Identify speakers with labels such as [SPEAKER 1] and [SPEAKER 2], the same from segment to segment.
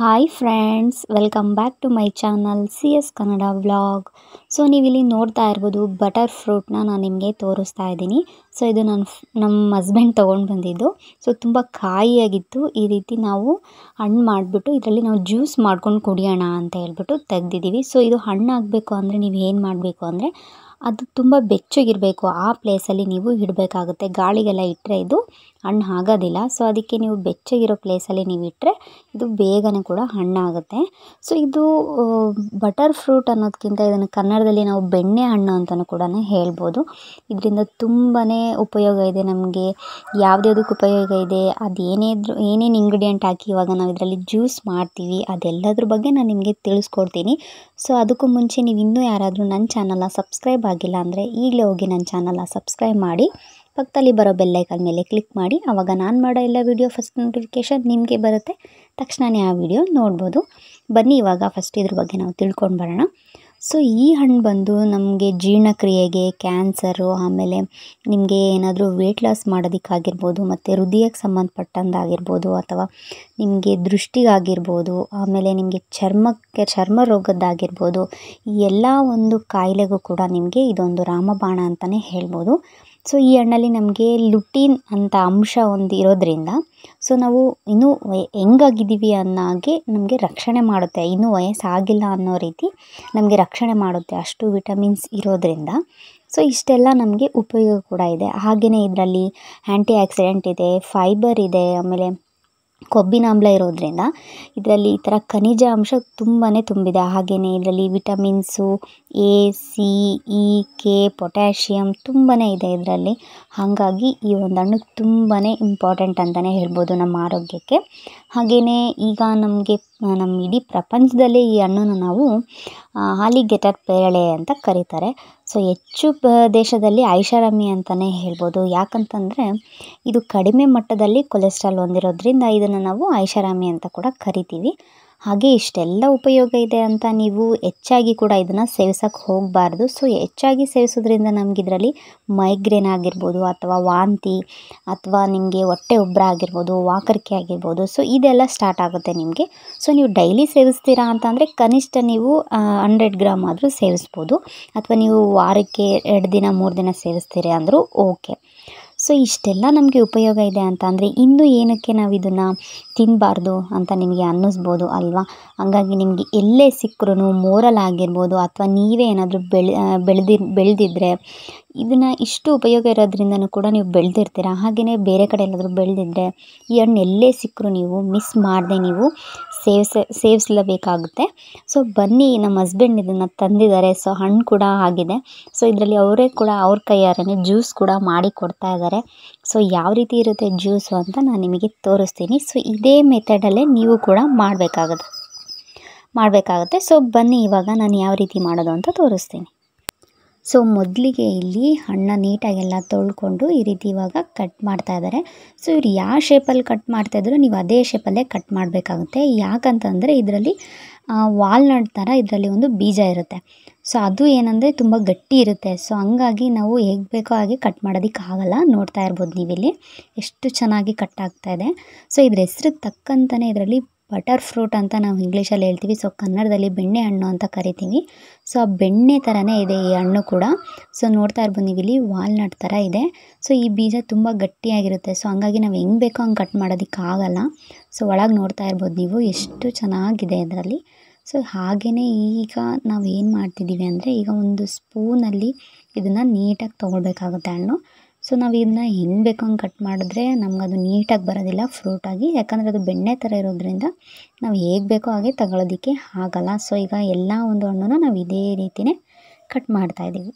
[SPEAKER 1] hi friends welcome back to my channel C S Kannada vlog so ನೀವಿಲ್ಲಿ ನೋಡ್ತಾ ಇರ್ಬೋದು butter ಫ್ರೂಟ್ನ ನಾನು ನಿಮಗೆ ತೋರಿಸ್ತಾ ಇದ್ದೀನಿ ಸೊ ಇದು ನನ್ನ ನಮ್ಮ ಹಸ್ಬೆಂಡ್ ತೊಗೊಂಡು ಬಂದಿದ್ದು ಸೊ ತುಂಬ ಕಾಯಿಯಾಗಿತ್ತು ಈ ರೀತಿ ನಾವು ಹಣ್ಣು ಮಾಡಿಬಿಟ್ಟು ಇದರಲ್ಲಿ ನಾವು ಜ್ಯೂಸ್ ಮಾಡ್ಕೊಂಡು ಕುಡಿಯೋಣ ಅಂತ ಹೇಳ್ಬಿಟ್ಟು ತೆಗ್ದಿದ್ದೀವಿ ಸೊ ಇದು ಹಣ್ಣಾಗಬೇಕು ಅಂದರೆ ನೀವು ಏನು ಮಾಡಬೇಕು ಅಂದರೆ ಅದು ತುಂಬ ಬೆಚ್ಚಗಿರಬೇಕು ಆ ಪ್ಲೇಸಲ್ಲಿ ನೀವು ಇಡಬೇಕಾಗುತ್ತೆ ಗಾಳಿಗೆಲ್ಲ ಇಟ್ಟರೆ ಇದು ಹಣ್ಣು ಆಗೋದಿಲ್ಲ ಸೊ ಅದಕ್ಕೆ ನೀವು ಬೆಚ್ಚಗಿರೋ ಪ್ಲೇಸಲ್ಲಿ ನೀವು ಇಟ್ಟರೆ ಇದು ಬೇಗನೆ ಕೂಡ ಹಣ್ಣಾಗುತ್ತೆ ಸೊ ಇದು ಬಟರ್ ಫ್ರೂಟ್ ಅನ್ನೋದಕ್ಕಿಂತ ಇದನ್ನು ಕನ್ನಡದಲ್ಲಿ ನಾವು ಬೆಣ್ಣೆ ಹಣ್ಣು ಅಂತಲೂ ಕೂಡ ಹೇಳ್ಬೋದು ಇದರಿಂದ ತುಂಬಾ ಉಪಯೋಗ ಇದೆ ನಮಗೆ ಯಾವುದ್ಯಾವ್ದಕ್ಕೆ ಉಪಯೋಗ ಇದೆ ಅದು ಏನೇ ಇದ್ರೂ ಏನೇನು ಇಂಗ್ರೀಡಿಯೆಂಟ್ ಹಾಕಿ ಇವಾಗ ನಾವು ಇದರಲ್ಲಿ ಜ್ಯೂಸ್ ಮಾಡ್ತೀವಿ ಅದೆಲ್ಲದ್ರ ಬಗ್ಗೆ ನಾನು ನಿಮಗೆ ತಿಳಿಸ್ಕೊಡ್ತೀನಿ ಸೊ ಅದಕ್ಕೂ ಮುಂಚೆ ನೀವು ಇನ್ನೂ ಯಾರಾದರೂ ನನ್ನ ಚಾನಲ್ನ ಸಬ್ಸ್ಕ್ರೈಬ್ ಆಗಿಲ್ಲ ಅಂದರೆ ಈಗಲೇ ಹೋಗಿ ನನ್ನ ಚಾನಲ್ನ ಸಬ್ಸ್ಕ್ರೈಬ್ ಮಾಡಿ ಪಕ್ಕದಲ್ಲಿ ಬರೋ ಬೆಲ್ಲೈಕನ್ ಮೇಲೆ ಕ್ಲಿಕ್ ಮಾಡಿ ಆವಾಗ ನಾನು ಮಾಡೋ ಎಲ್ಲ ವೀಡಿಯೋ ಫಸ್ಟ್ ನೋಟಿಫಿಕೇಷನ್ ನಿಮಗೆ ಬರುತ್ತೆ ತಕ್ಷಣವೇ ಆ ವಿಡಿಯೋ ನೋಡ್ಬೋದು ಬನ್ನಿ ಇವಾಗ ಫಸ್ಟ್ ಇದ್ರ ಬಗ್ಗೆ ನಾವು ತಿಳ್ಕೊಂಡು ಬರೋಣ ಸೊ ಈ ಹಣ್ಣು ಬಂದು ನಮಗೆ ಜೀರ್ಣಕ್ರಿಯೆಗೆ ಕ್ಯಾನ್ಸರು ಆಮೇಲೆ ನಿಮಗೆ ಏನಾದರೂ ವೆಯ್ಟ್ ಲಾಸ್ ಮಾಡೋದಕ್ಕಾಗಿರ್ಬೋದು ಮತ್ತು ಹೃದಯಕ್ಕೆ ಸಂಬಂಧಪಟ್ಟಂದಾಗಿರ್ಬೋದು ಅಥವಾ ನಿಮಗೆ ದೃಷ್ಟಿಗಾಗಿರ್ಬೋದು ಆಮೇಲೆ ನಿಮಗೆ ಚರ್ಮಕ್ಕೆ ಚರ್ಮ ರೋಗದ್ದಾಗಿರ್ಬೋದು ಈ ಎಲ್ಲ ಒಂದು ಕಾಯಿಲೆಗೂ ಕೂಡ ನಿಮಗೆ ಇದೊಂದು ರಾಮಬಾಣ ಅಂತಲೇ ಹೇಳ್ಬೋದು ಸೊ ಈ ಹಣ್ಣಲ್ಲಿ ನಮಗೆ ಲುಟೀನ್ ಅಂತ ಅಂಶ ಒಂದು ಇರೋದ್ರಿಂದ ಸೊ ನಾವು ಇನ್ನೂ ಹೆಂಗಾಗಿದ್ದೀವಿ ಅನ್ನೋ ಹಾಗೆ ನಮಗೆ ರಕ್ಷಣೆ ಮಾಡುತ್ತೆ ಇನ್ನೂ ವಯಸ್ಸಾಗಿಲ್ಲ ಅನ್ನೋ ರೀತಿ ನಮಗೆ ರಕ್ಷಣೆ ಮಾಡುತ್ತೆ ಅಷ್ಟು ವಿಟಮಿನ್ಸ್ ಇರೋದ್ರಿಂದ ಸೊ ಇಷ್ಟೆಲ್ಲ ನಮಗೆ ಉಪಯೋಗ ಕೂಡ ಇದೆ ಹಾಗೆಯೇ ಇದರಲ್ಲಿ ಆ್ಯಂಟಿ ಆಕ್ಸಿಡೆಂಟ್ ಇದೆ ಫೈಬರ್ ಇದೆ ಆಮೇಲೆ ಕೊಬ್ಬಿನಾಮ್ಲ ಇರೋದ್ರಿಂದ ಇದರಲ್ಲಿ ಈ ಥರ ಖನಿಜ ಅಂಶ ತುಂಬಾ ತುಂಬಿದೆ ಹಾಗೆಯೇ ಇದರಲ್ಲಿ vitamins A C E K potassium ತುಂಬಾ ಇದೆ ಇದರಲ್ಲಿ ಹಾಗಾಗಿ ಈ ಒಂದು ಹಣ್ಣು ತುಂಬಾ ಇಂಪಾರ್ಟೆಂಟ್ ಅಂತಲೇ ಹೇಳ್ಬೋದು ನಮ್ಮ ಆರೋಗ್ಯಕ್ಕೆ ಹಾಗೆಯೇ ಈಗ ನಮಗೆ ನಮ್ಮ ಇಡೀ ಪ್ರಪಂಚದಲ್ಲೇ ಈ ಹಣ್ಣನ್ನು ನಾವು ಆಲಿಗೆಟರ್ ಪೇರಳೆ ಅಂತ ಕರೀತಾರೆ ಸೊ ಹೆಚ್ಚು ದೇಶದಲ್ಲಿ ಐಷಾರಾಮಿ ಅಂತಲೇ ಹೇಳ್ಬೋದು ಯಾಕಂತಂದರೆ ಇದು ಕಡಿಮೆ ಮಟ್ಟದಲ್ಲಿ ಕೊಲೆಸ್ಟ್ರಾಲ್ ಹೊಂದಿರೋದ್ರಿಂದ ಇದನ್ನು ನಾವು ಐಷಾರಾಮಿ ಅಂತ ಕೂಡ ಕರಿತೀವಿ ಹಾಗೆ ಇಷ್ಟೆಲ್ಲ ಉಪಯೋಗ ಇದೆ ಅಂತ ನೀವು ಹೆಚ್ಚಾಗಿ ಕೂಡ ಇದನ್ನು ಸೇವಿಸೋಕ್ಕೆ ಹೋಗಬಾರ್ದು ಸೊ ಹೆಚ್ಚಾಗಿ ಸೇವಿಸೋದ್ರಿಂದ ನಮ್ಗೆ ಇದರಲ್ಲಿ ಮೈಗ್ರೇನ್ ಆಗಿರ್ಬೋದು ಅಥವಾ ವಾಂತಿ ಅಥವಾ ನಿಮಗೆ ಹೊಟ್ಟೆ ಉಬ್ಬರ ಆಗಿರ್ಬೋದು ವಾಕರಿಕೆ ಆಗಿರ್ಬೋದು ಸೊ ಇದೆಲ್ಲ ಸ್ಟಾರ್ಟ್ ಆಗುತ್ತೆ ನಿಮಗೆ ಸೊ ನೀವು ಡೈಲಿ ಸೇವಿಸ್ತೀರಾ ಅಂತಂದರೆ ಕನಿಷ್ಠ ನೀವು ಹಂಡ್ರೆಡ್ ಗ್ರಾಮ್ ಆದರೂ ಸೇವಿಸ್ಬೋದು ಅಥವಾ ನೀವು ವಾರಕ್ಕೆ ಎರಡು ದಿನ ಮೂರು ದಿನ ಸೇವಿಸ್ತೀರಿ ಅಂದರೂ ಓಕೆ ಸೊ ಇಷ್ಟೆಲ್ಲ ನಮಗೆ ಉಪಯೋಗ ಇದೆ ಅಂತ ಅಂದರೆ ಇನ್ನು ಏನಕ್ಕೆ ನಾವು ಇದನ್ನು ತಿನ್ನಬಾರ್ದು ಅಂತ ನಿಮಗೆ ಅನ್ನಿಸ್ಬೋದು ಅಲ್ವಾ ಹಂಗಾಗಿ ನಿಮಗೆ ಎಲ್ಲೇ ಸಿಕ್ಕರೂ ಮೋರಲ್ ಆಗಿರ್ಬೋದು ಅಥವಾ ನೀವೇ ಏನಾದರೂ ಬೆಳೆ ಬೆಳೆದಿ ಬೆಳೆದಿದ್ರೆ ಇದನ್ನು ಇಷ್ಟು ಉಪಯೋಗ ಇರೋದ್ರಿಂದನೂ ಕೂಡ ನೀವು ಬೆಳೆದಿರ್ತೀರ ಹಾಗೆಯೇ ಬೇರೆ ಕಡೆ ಎಲ್ಲಾದರೂ ಬೆಳೆದಿದ್ರೆ ಈ ಹಣ್ಣು ಎಲ್ಲೇ ಸಿಕ್ಕರೂ ನೀವು ಮಿಸ್ ಮಾಡದೆ ನೀವು ಸೇವಿಸ ಸೇವಿಸಲೇಬೇಕಾಗುತ್ತೆ ಸೊ ಬನ್ನಿ ನಮ್ಮ ಹಸ್ಬೆಂಡ್ ಇದನ್ನು ತಂದಿದ್ದಾರೆ ಸೊ ಹಣ್ಣು ಕೂಡ ಆಗಿದೆ ಸೊ ಇದರಲ್ಲಿ ಅವರೇ ಕೂಡ ಅವ್ರ ಕೈಯಾರೇ ಜ್ಯೂಸ್ ಕೂಡ ಮಾಡಿ ಕೊಡ್ತಾ ಇದ್ದಾರೆ ಸೊ ಯಾವ ರೀತಿ ಇರುತ್ತೆ ಜ್ಯೂಸು ಅಂತ ನಾನು ನಿಮಗೆ ತೋರಿಸ್ತೀನಿ ಸೊ ಇದೇ ಮೆಥಡಲ್ಲೇ ನೀವು ಕೂಡ ಮಾಡಬೇಕಾಗುತ್ತೆ ಮಾಡಬೇಕಾಗುತ್ತೆ ಸೊ ಬನ್ನಿ ಇವಾಗ ನಾನು ಯಾವ ರೀತಿ ಮಾಡೋದು ಅಂತ ತೋರಿಸ್ತೀನಿ ಸೊ ಮೊದಲಿಗೆ ಇಲ್ಲಿ ಹಣ್ಣ ನೀಟಾಗೆಲ್ಲ ತೊಳ್ಕೊಂಡು ಈ ರೀತಿ ಇವಾಗ ಕಟ್ ಮಾಡ್ತಾ ಇದ್ದಾರೆ ಸೊ ಇವ್ರು ಯಾವ ಶೇಪಲ್ಲಿ ಕಟ್ ಮಾಡ್ತಾಯಿದ್ರು ನೀವು ಅದೇ ಶೇಪಲ್ಲೇ ಕಟ್ ಮಾಡಬೇಕಾಗುತ್ತೆ ಯಾಕಂತಂದರೆ ಇದರಲ್ಲಿ ವಾಲ್ನಟ್ ಥರ ಇದರಲ್ಲಿ ಒಂದು ಬೀಜ ಇರುತ್ತೆ ಸೊ ಅದು ಏನಂದರೆ ತುಂಬ ಗಟ್ಟಿ ಇರುತ್ತೆ ಸೊ ಹಂಗಾಗಿ ನಾವು ಹೇಗೆ ಬೇಕೋ ಹಾಗೆ ಕಟ್ ಮಾಡೋದಕ್ಕಾಗಲ್ಲ ನೋಡ್ತಾ ಇರ್ಬೋದು ನೀವಿಲ್ಲಿ ಎಷ್ಟು ಚೆನ್ನಾಗಿ ಕಟ್ ಆಗ್ತಾಯಿದೆ ಸೊ ಇದ್ರ ಹೆಸ್ರಿಗೆ ತಕ್ಕಂತಲೇ ಇದರಲ್ಲಿ ಬಟರ್ ಫ್ರೂಟ್ ಅಂತ ನಾವು ಇಂಗ್ಲೀಷಲ್ಲಿ ಹೇಳ್ತೀವಿ ಸೊ ಕನ್ನಡದಲ್ಲಿ ಬೆಣ್ಣೆ ಹಣ್ಣು ಅಂತ ಕರಿತೀವಿ ಸೊ ಆ ಬೆಣ್ಣೆ ಥರನೇ ಇದೆ ಈ ಹಣ್ಣು ಕೂಡ ಸೊ ನೋಡ್ತಾ ಇರ್ಬೋದು ನೀವು ಇಲ್ಲಿ ವಾಲ್ನಟ್ ಥರ ಇದೆ ಸೊ ಈ ಬೀಜ ತುಂಬ ಗಟ್ಟಿಯಾಗಿರುತ್ತೆ ಸೊ ಹಂಗಾಗಿ ನಾವು ಹೆಂಗೆ ಬೇಕೋ ಹಂಗೆ ಕಟ್ ಮಾಡೋದಕ್ಕಾಗಲ್ಲ ಸೊ ಒಳಗೆ ನೋಡ್ತಾ ಇರ್ಬೋದು ನೀವು ಎಷ್ಟು ಚೆನ್ನಾಗಿದೆ ಇದರಲ್ಲಿ ಸೊ ಹಾಗೆಯೇ ಈಗ ನಾವು ಏನು ಮಾಡ್ತಿದ್ದೀವಿ ಅಂದರೆ ಈಗ ಒಂದು ಸ್ಪೂನಲ್ಲಿ ಇದನ್ನು ನೀಟಾಗಿ ತೊಗೊಳ್ಬೇಕಾಗುತ್ತೆ ಹಣ್ಣು ಸೊ ನಾವು ಇದನ್ನ ಹೆಂಗೆ ಬೇಕೋ ಹಂಗೆ ಕಟ್ ಮಾಡಿದ್ರೆ ನಮ್ಗೆ ಅದು ನೀಟಾಗಿ ಬರೋದಿಲ್ಲ ಫ್ರೂಟಾಗಿ ಯಾಕಂದರೆ ಅದು ಬೆಣ್ಣೆ ಥರ ಇರೋದ್ರಿಂದ ನಾವು ಹೇಗೆ ಬೇಕೋ ಹಾಗೆ ತಗೊಳ್ಳೋದಕ್ಕೆ ಆಗಲ್ಲ ಸೊ ಈಗ ಎಲ್ಲ ಒಂದು ಹಣ್ಣನ್ನು ನಾವು ಇದೇ ರೀತಿಯೇ ಕಟ್ ಮಾಡ್ತಾಯಿದ್ದೀವಿ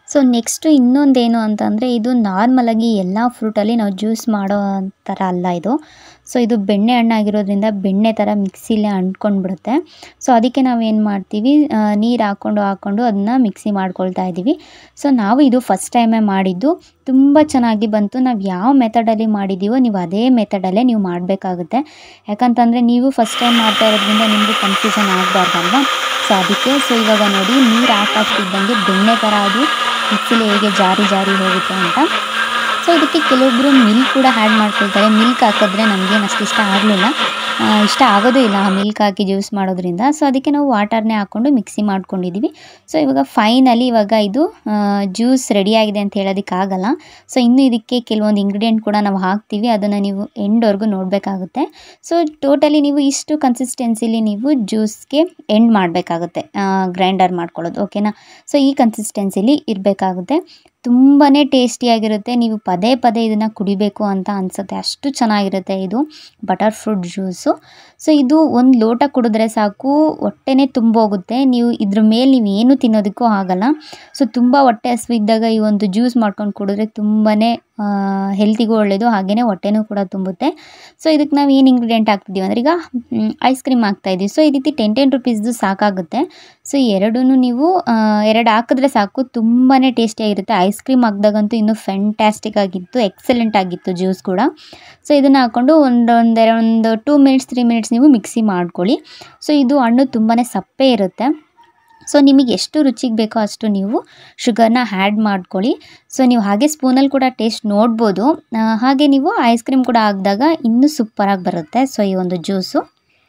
[SPEAKER 1] ಸೊ ನೆಕ್ಸ್ಟು ಇನ್ನೊಂದೇನು ಅಂತಂದರೆ ಇದು ನಾರ್ಮಲಾಗಿ ಎಲ್ಲ ಫ್ರೂಟಲ್ಲಿ ನಾವು ಜ್ಯೂಸ್ ಮಾಡೋ ಥರ ಅಲ್ಲ ಇದು ಸೊ ಇದು ಬೆಣ್ಣೆ ಹಣ್ಣಾಗಿರೋದ್ರಿಂದ ಬೆಣ್ಣೆ ಥರ ಮಿಕ್ಸಿಲೇ ಅಂಟ್ಕೊಂಡು ಬಿಡುತ್ತೆ ಸೊ ಅದಕ್ಕೆ ನಾವು ಏನು ಮಾಡ್ತೀವಿ ನೀರು ಹಾಕ್ಕೊಂಡು ಹಾಕ್ಕೊಂಡು ಅದನ್ನ ಮಿಕ್ಸಿ ಮಾಡ್ಕೊಳ್ತಾ ಇದ್ದೀವಿ ಸೊ ನಾವು ಇದು ಫಸ್ಟ್ ಟೈಮೇ ಮಾಡಿದ್ದು ತುಂಬ ಚೆನ್ನಾಗಿ ಬಂತು ನಾವು ಯಾವ ಮೆಥಡಲ್ಲಿ ಮಾಡಿದ್ದೀವೋ ನೀವು ಅದೇ ಮೆಥಡಲ್ಲೇ ನೀವು ಮಾಡಬೇಕಾಗುತ್ತೆ ಯಾಕಂತಂದರೆ ನೀವು ಫಸ್ಟ್ ಟೈಮ್ ಮಾಡ್ತಾ ಇರೋದ್ರಿಂದ ನಿಮಗೆ ಕನ್ಫ್ಯೂಷನ್ ಆಗಬಾರ್ದಲ್ವಾ ಸೊ ಅದಕ್ಕೆ ಸೊ ಇವಾಗ ನೋಡಿ ನೀರು ಹಾಕಾಗ್ತಿದ್ದಂಗೆ ಬೆಣ್ಣೆ ಥರ ಅದು ಮಿಕ್ಸಿಲಿ ಹೇಗೆ ಜಾರಿ ಜಾರಿ ಹೋಗುತ್ತೆ ಅಂತ ಸೊ ಇದಕ್ಕೆ ಕೆಲವೊಬ್ಬರು ಮಿಲ್ಕ್ ಕೂಡ ಆ್ಯಡ್ ಮಾಡ್ಕೊಳ್ತಾರೆ ಮಿಲ್ಕ್ ಹಾಕಿದ್ರೆ ನಮಗೇನು ಅಷ್ಟು ಇಷ್ಟ ಆಗಲಿಲ್ಲ ಇಷ್ಟ ಆಗೋದೇ ಇಲ್ಲ ಆ ಮಿಲ್ಕ್ ಹಾಕಿ ಜ್ಯೂಸ್ ಮಾಡೋದ್ರಿಂದ ಸೊ ಅದಕ್ಕೆ ನಾವು ವಾಟರ್ನೇ ಹಾಕ್ಕೊಂಡು ಮಿಕ್ಸಿ ಮಾಡ್ಕೊಂಡಿದ್ದೀವಿ ಸೊ ಇವಾಗ ಫೈನಲಿ ಇವಾಗ ಇದು ಜ್ಯೂಸ್ ರೆಡಿಯಾಗಿದೆ ಅಂತ ಹೇಳೋದಕ್ಕಾಗಲ್ಲ ಸೊ ಇನ್ನು ಇದಕ್ಕೆ ಕೆಲವೊಂದು ಇಂಗ್ರೀಡಿಯೆಂಟ್ ಕೂಡ ನಾವು ಹಾಕ್ತೀವಿ ಅದನ್ನು ನೀವು ಎಂಡ್ವರೆಗೂ ನೋಡಬೇಕಾಗುತ್ತೆ ಸೊ ಟೋಟಲಿ ನೀವು ಇಷ್ಟು ಕನ್ಸಿಸ್ಟೆನ್ಸಿಲಿ ನೀವು ಜ್ಯೂಸ್ಗೆ ಎಂಡ್ ಮಾಡಬೇಕಾಗುತ್ತೆ ಗ್ರೈಂಡರ್ ಮಾಡ್ಕೊಳ್ಳೋದು ಓಕೆನಾ ಸೊ ಈ ಕನ್ಸಿಸ್ಟೆನ್ಸಿಲಿ ಇರಬೇಕಾಗುತ್ತೆ ತುಂಬಾ ಟೇಸ್ಟಿಯಾಗಿರುತ್ತೆ ನೀವು ಪದೇ ಪದೇ ಇದನ್ನು ಕುಡಿಬೇಕು ಅಂತ ಅನಿಸುತ್ತೆ ಅಷ್ಟು ಚೆನ್ನಾಗಿರುತ್ತೆ ಇದು ಬಟರ್ ಫ್ರೂಟ್ ಜ್ಯೂಸು ಸೊ ಇದು ಒಂದು ಲೋಟ ಕುಡಿದ್ರೆ ಸಾಕು ಹೊಟ್ಟೆನೇ ತುಂಬೋಗುತ್ತೆ ನೀವು ಇದ್ರ ಮೇಲೆ ನೀವು ಏನು ತಿನ್ನೋದಕ್ಕೂ ಆಗಲ್ಲ ಸೊ ತುಂಬ ಹೊಟ್ಟೆ ಹಸಿವು ಇದ್ದಾಗ ಈ ಒಂದು ಜ್ಯೂಸ್ ಮಾಡ್ಕೊಂಡು ಕುಡಿದ್ರೆ ತುಂಬಾ ಹೆಲ್ತಿಗೂ ಒಳ್ಳೆಯದು ಹಾಗೆಯೇ ಹೊಟ್ಟೆನೂ ಕೂಡ ತುಂಬುತ್ತೆ ಸೊ ಇದಕ್ಕೆ ನಾವು ಏನು ಇಂಗ್ರೀಡಿಯೆಂಟ್ ಹಾಕ್ತಿದ್ದೀವಿ ಅಂದರೆ ಈಗ ಐಸ್ ಕ್ರೀಮ್ ಹಾಕ್ತಾಯಿದ್ದೀವಿ ಸೊ ಈ ರೀತಿ ಟೆನ್ ಟೆನ್ ರುಪೀಸ್ದು ಸಾಕಾಗುತ್ತೆ ಸೊ ಎರಡೂ ನೀವು ಎರಡು ಹಾಕಿದ್ರೆ ಸಾಕು ತುಂಬಾ ಟೇಸ್ಟಿಯಾಗಿರುತ್ತೆ ಐಸ್ ಕ್ರೀಮ್ ಹಾಕ್ದಾಗಂತೂ ಇನ್ನೂ ಫೆಂಟ್ಯಾಸ್ಟಿಕ್ ಆಗಿತ್ತು ಎಕ್ಸಲೆಂಟ್ ಆಗಿತ್ತು ಜ್ಯೂಸ್ ಕೂಡ ಸೊ ಇದನ್ನು ಹಾಕ್ಕೊಂಡು ಒಂದು ಒಂದೆರಡು ಒಂದು ಟೂ ಮಿನಿಟ್ಸ್ ತ್ರೀ ಮಿನಿಟ್ಸ್ ನೀವು ಮಿಕ್ಸಿ ಮಾಡ್ಕೊಳ್ಳಿ ಸೊ ಇದು ಹಣ್ಣು ತುಂಬಾ ಸಪ್ಪೆ ಇರುತ್ತೆ ಸೊ ನಿಮಗೆ ಎಷ್ಟು ರುಚಿಗೆ ಬೇಕೋ ಅಷ್ಟು ನೀವು ಶುಗರ್ನ ಆ್ಯಡ್ ಮಾಡ್ಕೊಳ್ಳಿ ಸೊ ನೀವು ಹಾಗೆ ಸ್ಪೂನಲ್ಲಿ ಕೂಡ ಟೇಸ್ಟ್ ನೋಡ್ಬೋದು ಹಾಗೆ ನೀವು ಐಸ್ ಕ್ರೀಮ್ ಕೂಡ ಹಾಕಿದಾಗ ಇನ್ನೂ ಸೂಪರಾಗಿ ಬರುತ್ತೆ ಸೊ ಈ ಒಂದು ಜ್ಯೂಸು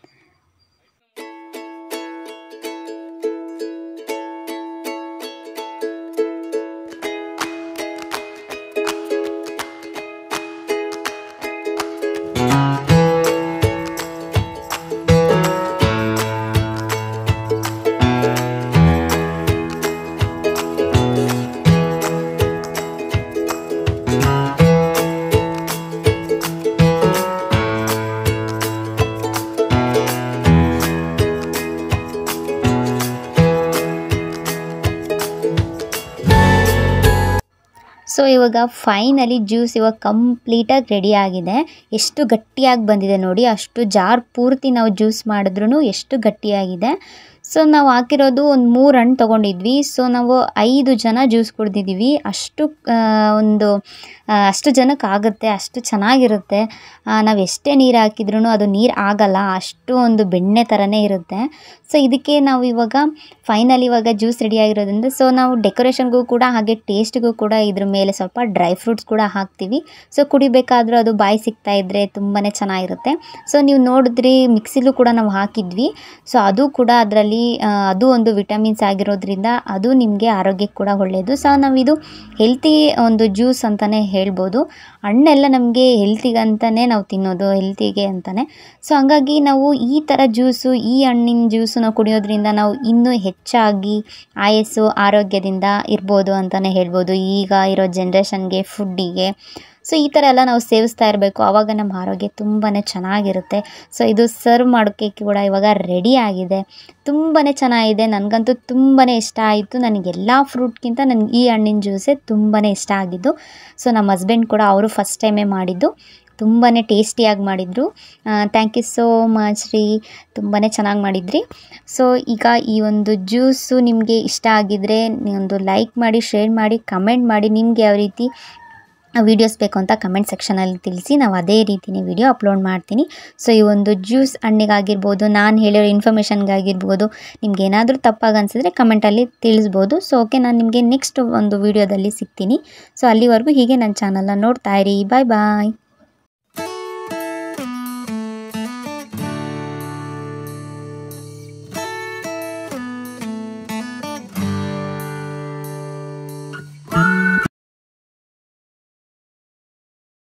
[SPEAKER 1] ಸೊ ಇವಾಗ ಫೈನಲಿ ಜ್ಯೂಸ್ ಇವಾಗ ಕಂಪ್ಲೀಟಾಗಿ ರೆಡಿ ಆಗಿದೆ ಎಷ್ಟು ಗಟ್ಟಿಯಾಗಿ ಬಂದಿದೆ ನೋಡಿ ಅಷ್ಟು ಜಾರ್ ಪೂರ್ತಿ ನಾವು ಜ್ಯೂಸ್ ಮಾಡಿದ್ರೂ ಎಷ್ಟು ಗಟ್ಟಿಯಾಗಿದೆ ಸೊ ನಾವು ಹಾಕಿರೋದು ಒಂದು ಮೂರು ಹಣ್ಣು ತೊಗೊಂಡಿದ್ವಿ ಸೊ ನಾವು ಐದು ಜನ ಜ್ಯೂಸ್ ಕುಡ್ದಿದ್ದೀವಿ ಅಷ್ಟು ಒಂದು ಅಷ್ಟು ಜನಕ್ಕೆ ಆಗುತ್ತೆ ಅಷ್ಟು ಚೆನ್ನಾಗಿರುತ್ತೆ ನಾವು ಎಷ್ಟೇ ನೀರು ಹಾಕಿದ್ರೂ ಅದು ನೀರು ಆಗಲ್ಲ ಅಷ್ಟು ಒಂದು ಬೆಣ್ಣೆ ಥರನೇ ಇರುತ್ತೆ ಸೊ ಇದಕ್ಕೆ ನಾವು ಇವಾಗ ಫೈನಲ್ ಇವಾಗ ಜ್ಯೂಸ್ ರೆಡಿ ಆಗಿರೋದ್ರಿಂದ ಸೊ ನಾವು ಡೆಕೋರೇಷನ್ಗೂ ಕೂಡ ಹಾಗೆ ಟೇಸ್ಟ್ಗೂ ಕೂಡ ಇದ್ರ ಮೇಲೆ ಸ್ವಲ್ಪ ಡ್ರೈ ಫ್ರೂಟ್ಸ್ ಕೂಡ ಹಾಕ್ತೀವಿ ಸೊ ಕುಡಿಬೇಕಾದ್ರೂ ಅದು ಬಾಯಿ ಸಿಗ್ತಾ ಇದ್ದರೆ ತುಂಬಾ ಚೆನ್ನಾಗಿರುತ್ತೆ ಸೊ ನೀವು ನೋಡಿದ್ರಿ ಮಿಕ್ಸಿಲೂ ಕೂಡ ನಾವು ಹಾಕಿದ್ವಿ ಸೊ ಅದು ಕೂಡ ಅದರಲ್ಲಿ ಅದು ಒಂದು ವಿಟಮಿನ್ಸ್ ಆಗಿರೋದ್ರಿಂದ ಅದು ನಿಮಗೆ ಆರೋಗ್ಯಕ್ಕೆ ಕೂಡ ಒಳ್ಳೆಯದು ಸೊ ನಾವಿದು ಹೆಲ್ತಿ ಒಂದು ಜ್ಯೂಸ್ ಅಂತಲೇ ಹೇಳ್ಬೋದು ಹಣ್ಣೆಲ್ಲ ನಮಗೆ ಹೆಲ್ತಿಗಂತಲೇ ನಾವು ತಿನ್ನೋದು ಹೆಲ್ತಿಗೆ ಅಂತಲೇ ಸೊ ಹಂಗಾಗಿ ನಾವು ಈ ಥರ ಜ್ಯೂಸು ಈ ಹಣ್ಣಿನ ಜ್ಯೂಸು ನಾವು ಕುಡಿಯೋದ್ರಿಂದ ನಾವು ಇನ್ನೂ ಹೆಚ್ಚಾಗಿ ಆಯಸ್ಸು ಆರೋಗ್ಯದಿಂದ ಇರ್ಬೋದು ಅಂತಲೇ ಹೇಳ್ಬೋದು ಈಗ ಇರೋ ಜನ್ರೇಷನ್ಗೆ ಫುಡ್ಡಿಗೆ ಸೊ ಈ ಥರ ಎಲ್ಲ ನಾವು ಸೇವಿಸ್ತಾ ಇರಬೇಕು ಆವಾಗ ನಮ್ಮ ಆರೋಗ್ಯ ತುಂಬಾ ಚೆನ್ನಾಗಿರುತ್ತೆ ಸೊ ಇದು ಸರ್ವ್ ಮಾಡೋಕ್ಕೆ ಕೂಡ ಇವಾಗ ರೆಡಿ ಆಗಿದೆ ತುಂಬಾ ಚೆನ್ನಾಗಿದೆ ನನಗಂತೂ ತುಂಬಾ ಇಷ್ಟ ಆಯಿತು ನನಗೆಲ್ಲ ಫ್ರೂಟ್ಗಿಂತ ನನಗೆ ಈ ಹಣ್ಣಿನ ಜ್ಯೂಸೇ ತುಂಬಾ ಇಷ್ಟ ಆಗಿದ್ದು ಸೊ ನಮ್ಮ ಹಸ್ಬೆಂಡ್ ಕೂಡ ಅವರು ಫಸ್ಟ್ ಟೈಮೇ ಮಾಡಿದ್ದು ತುಂಬಾ ಟೇಸ್ಟಿಯಾಗಿ ಮಾಡಿದರು ಥ್ಯಾಂಕ್ ಯು ಸೋ ಮಚ್ ರೀ ತುಂಬಾ ಚೆನ್ನಾಗಿ ಮಾಡಿದ್ರಿ ಸೊ ಈಗ ಈ ಒಂದು ಜ್ಯೂಸು ನಿಮಗೆ ಇಷ್ಟ ಆಗಿದ್ದರೆ ಒಂದು ಲೈಕ್ ಮಾಡಿ ಶೇರ್ ಮಾಡಿ ಕಮೆಂಟ್ ಮಾಡಿ ನಿಮಗೆ ಯಾವ ರೀತಿ ವೀಡಿಯೋಸ್ ಬೇಕು ಅಂತ ಕಮೆಂಟ್ ಸೆಕ್ಷನಲ್ಲಿ ತಿಳಿಸಿ ನಾವು ಅದೇ ರೀತಿನೇ ವಿಡಿಯೋ ಅಪ್ಲೋಡ್ ಮಾಡ್ತೀನಿ ಸೊ ಈ ಒಂದು ಜ್ಯೂಸ್ ಹಣ್ಣಿಗಾಗಿರ್ಬೋದು ನಾನು ಹೇಳಿರೋ ಇನ್ಫಾರ್ಮೇಷನ್ಗಾಗಿರ್ಬೋದು ನಿಮ್ಗೆ ಏನಾದರೂ ತಪ್ಪಾಗಿ ಅನಿಸಿದ್ರೆ ಕಮೆಂಟಲ್ಲಿ ತಿಳಿಸ್ಬೋದು ಸೊ ಓಕೆ ನಾನು ನಿಮಗೆ ನೆಕ್ಸ್ಟ್ ಒಂದು ವೀಡಿಯೋದಲ್ಲಿ ಸಿಗ್ತೀನಿ ಸೊ ಅಲ್ಲಿವರೆಗೂ ಹೀಗೆ ನನ್ನ ಚಾನಲ್ನ ನೋಡ್ತಾ ಇರಿ ಬಾಯ್ ಬಾಯ್